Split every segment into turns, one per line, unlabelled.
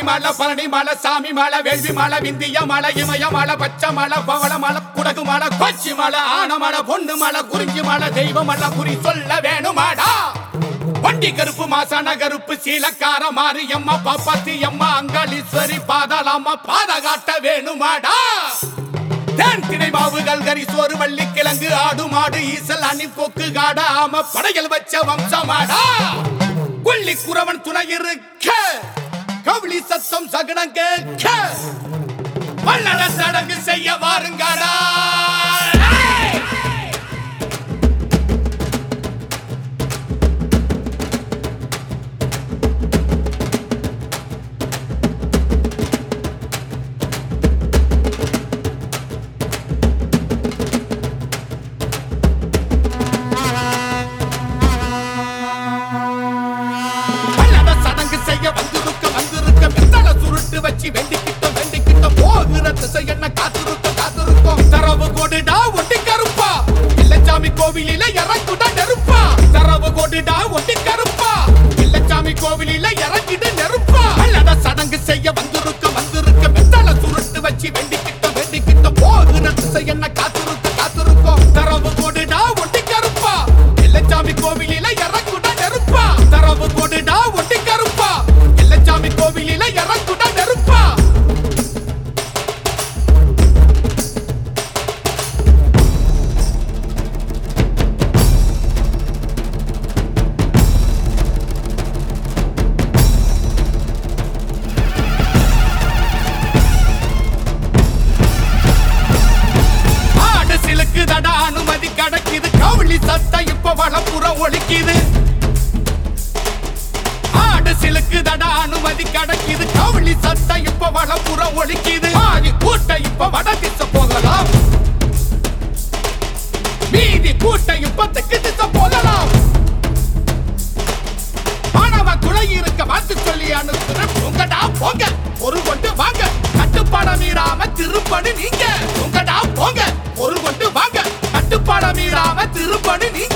மலை பழனி மலை சாமி மலை வேள்வி மலை விந்திய மலை இமய மலை பச்சை மலை பவள மலை குடகு மலை கொச்சி மலை ஆன மலை பொண்ணு மலை குறிஞ்சி மலை தெய்வ மலை குறி சொல்ல வேணுமாடா வண்டி கருப்பு மாசான கருப்பு சீலக்கார மாரியம்மா பாப்பாத்தி அம்மா அங்காளீஸ்வரி பாதாளம்மா பாத காட்ட வேணுமாடா தேன் திணை மாவுகள் கரி சோறு வள்ளி கிழங்கு ஆடு மாடு ஈசல் அணி கொக்கு காட ஆம படைகள் வச்ச வம்சமாடா கொல்லி குறவன் துணை இருக்க கவுளி சத்தம் சகனம் கேட்க வல்லட சடங்கு செய்ய வாருங்கடா ஏய்! பல்லட சடங்கு செய்ய வந்திருக்க வந்திருக்க பித்தள சுருட்டு வச்சு வெண்டிக்கிட்ட வெண்டிக்கிட்ட போகிற திசை என்ன காத்திருக்க காத்திருக்கும் தரவு கொடுடா ஒட்டி கருப்பா இல்லச்சாமி கோவிலில இறங்குடா நெருப்பா தரவு கொடுடா ஒட்டி கருப்பா இல்லச்சாமி கோவிலில இறங்கிட நெருப்பா பல்லட சடங்கு செய்ய வந்திருக்க வந்திருக்க பித்தள சுருட்டு வச்சு வெண்டிக்கிட்ட வெண்டிக்கிட்ட போகிற திசை என்ன காத்திருக்க காத்திருக்கும் தரவு கொடுடா ஒட்டி கருப்பா இல்லச்சாமி கோவிலில இறங்குடா நெருப்பா தரவு கொடுடா ஒட்டி கருப்பா இல்லச்சாமி கோவிலில இறங்குடா நெருப்பா ஆடு சிலுக்கு தட அனுமதி கிடைக்குது கவுளி சத்தம் இப்ப வளப்புறம் ஒழிக்குது ஆடு சிலுக்கு தட அனுமதி கிடைக்குது கவுளி சத்தம் இப்ப வளப்புறம் ஒழிக்குது ஆதி கூட்டம் இப்ப வட திசை போகலாம் மீதி கூட்டம் இப்ப தெற்கு திசை போகலாம் மாணவ துளை இருக்க மாத்து சொல்லி அனுப்புறேன் உங்கடா போங்க ஒரு கொண்டு வாங்க கட்டுப்பாட மீறாம திருப்பணி நீங்க உங்கடா போங்க ஒரு கொண்டு வாங்க கட்டுப்பாட மீறாம திருப்பணி நீங்க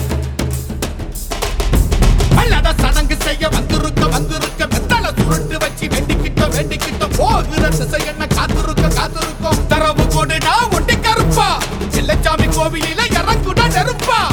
பல்லட சடங்கு செய்ய வந்திருக்க வந்திருக்க வெத்தல சுருட்டு வச்சு வேண்டிக்கிட்ட வேண்டிக்கிட்ட போகிற திசை என்ன காத்திருக்க காத்திருக்கும் தரவு கொடுடா ஒட்டி கருப்பா சில்லச்சாமி கோவிலில இறங்குடா நெருப்பா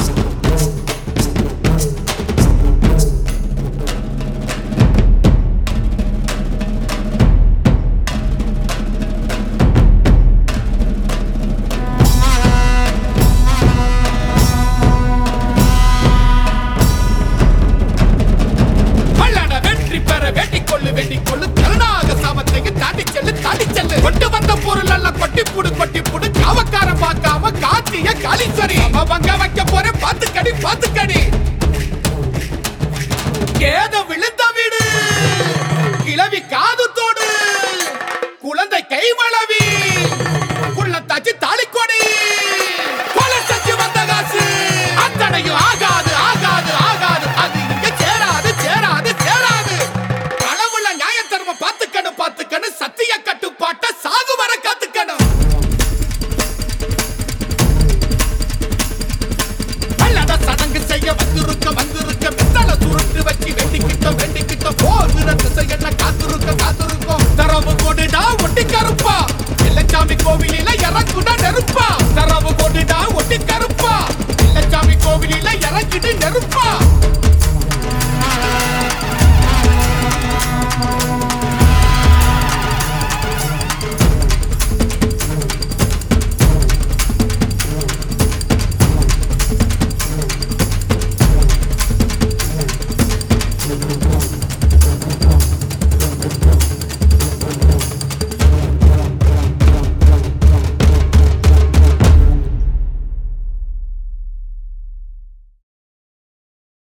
பல்லட வெற்றி பெற வேண்டிக் கொள்ளு வேண்டிக் கொள்ளு கருணாக சாமத்தையும் தாண்டி செல்லு தாண்டி செல்லு கொண்டு வந்த பொருள் எல்லாம் கொட்டி புடு கொட்டி புடு காவக்கார பார்க்காம காத்திய காலீஸ்வரி அவங்க வைக்க போறேன் பாத்து கடி பாத்து கடி ஏத